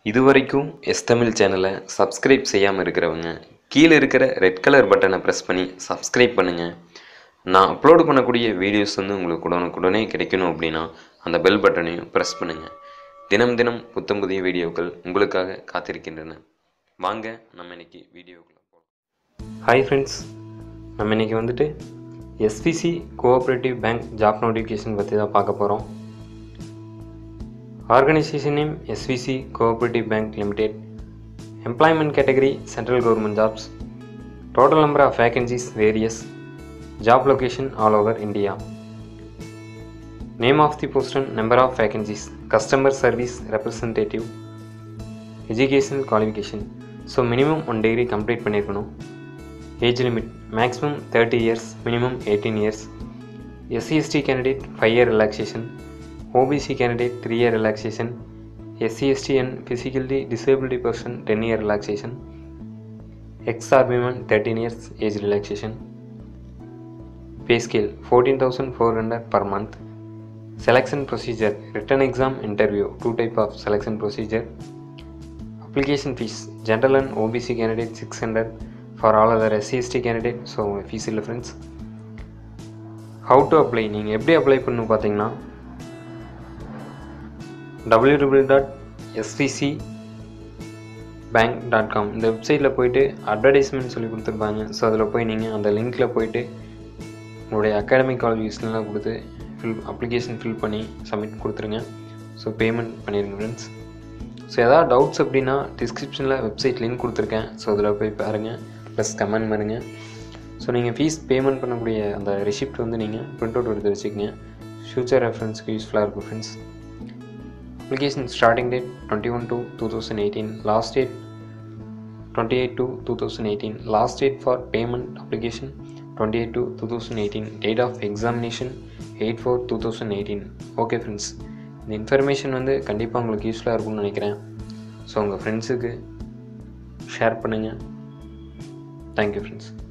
இதுவரைக்கும் எஸ் தமிழ் சேனலை சப்ஸ்கிரைப் செய்யாமல் இருக்கிறவங்க கீழே இருக்கிற ரெட் கலர் பட்டனை ப்ரெஸ் பண்ணி சப்ஸ்கிரைப் பண்ணுங்கள் நான் அப்லோடு பண்ணக்கூடிய வீடியோஸ் வந்து உங்களுக்கு உடனுக்குடனே கிடைக்கணும் அப்படின்னா அந்த பெல் பட்டனையும் ப்ரெஸ் பண்ணுங்கள் தினம் தினம் புத்தம் புதிய வீடியோக்கள் உங்களுக்காக காத்திருக்கின்றன வாங்க நம்ம இன்னைக்கு வீடியோக்குள்ள போகலாம் ஹாய் ஃப்ரெண்ட்ஸ் நம்ம இன்னைக்கு வந்துட்டு எஸ்பிசி கோஆப்ரேட்டிவ் பேங்க் ஜாப் நோட்டிஃபிகேஷன் பற்றி தான் பார்க்க போகிறோம் Organization name SVC Cooperative Bank Limited. Employment category Central Government jobs. Total number of vacancies various. Job location all over India. Name of the post and number of vacancies. Customer service representative. Education qualification. So minimum one degree complete பண்ணியிருக்கணும் age limit maximum thirty years minimum eighteen years SC ST candidate five year relaxation OBC candidate 3 year relaxation, SC ST and physically disability person 10 year relaxation, ex women 13 years age relaxation, pay scale 14400 per month, selection procedure written exam interview two type of selection procedure, application fees general and OBC candidate 600 for all other SC ST candidate so fees இல்லை friends how to apply நீங்கள் எப்படி apply பண்ணணும் பார்த்தீங்கன்னா www.svc dot SVC bank dot com இந்த வெப்சைட்டில் போயிட்டு advertisement சொல்லி கொடுத்துருப்பாங்க ஸோ அதில் போய் நீங்கள் அந்த லிங்க்கில் போயிட்டு உங்களுடைய அகாடமிக் குவாலிஃபிகேஷன்லாம் கொடுத்து ஃபில் அப்ளிகேஷன் ஃபில் பண்ணி சப்மிட் கொடுத்துருங்க ஸோ பேமெண்ட் பண்ணிடுங்க ஃப்ரெண்ட்ஸ் ஸோ எதாவது டவுட்ஸ் அப்படின்னா டிஸ்கிரிப்ஷனில் வெப்சைட் லிங்க் கொடுத்துருக்கேன் ஸோ அதில் போய் பாருங்கள் ப்ளஸ் கமெண்ட் பண்ணுங்கள் ஸோ நீங்கள் ஃபீஸ் பேமெண்ட் பண்ணக்கூடிய அந்த ரெசிப்ட் வந்து நீங்கள் பிரிண்ட் அவுட் எடுத்து வச்சுக்கோங்க ஃப்யூச்சர் ரெஃபரன்ஸ்க்கு யூஸ்ஃபுல்லாக இருக்கும் friends application starting date 21 to 2018 last date 28 to 2018 last date for payment application 28 to 2018 date of examination 8 for 2018 okay friends இந்த இன்ஃபர்மேஷன் வந்து கண்டிப்பாக உங்களுக்கு யூஸ்ஃபுல்லாக இருக்கும்னு நினைக்கிறேன் ஸோ உங்கள் ஃப்ரெண்ட்ஸுக்கு ஷேர் பண்ணுங்கள் தேங்க்யூ ஃப்ரெண்ட்ஸ்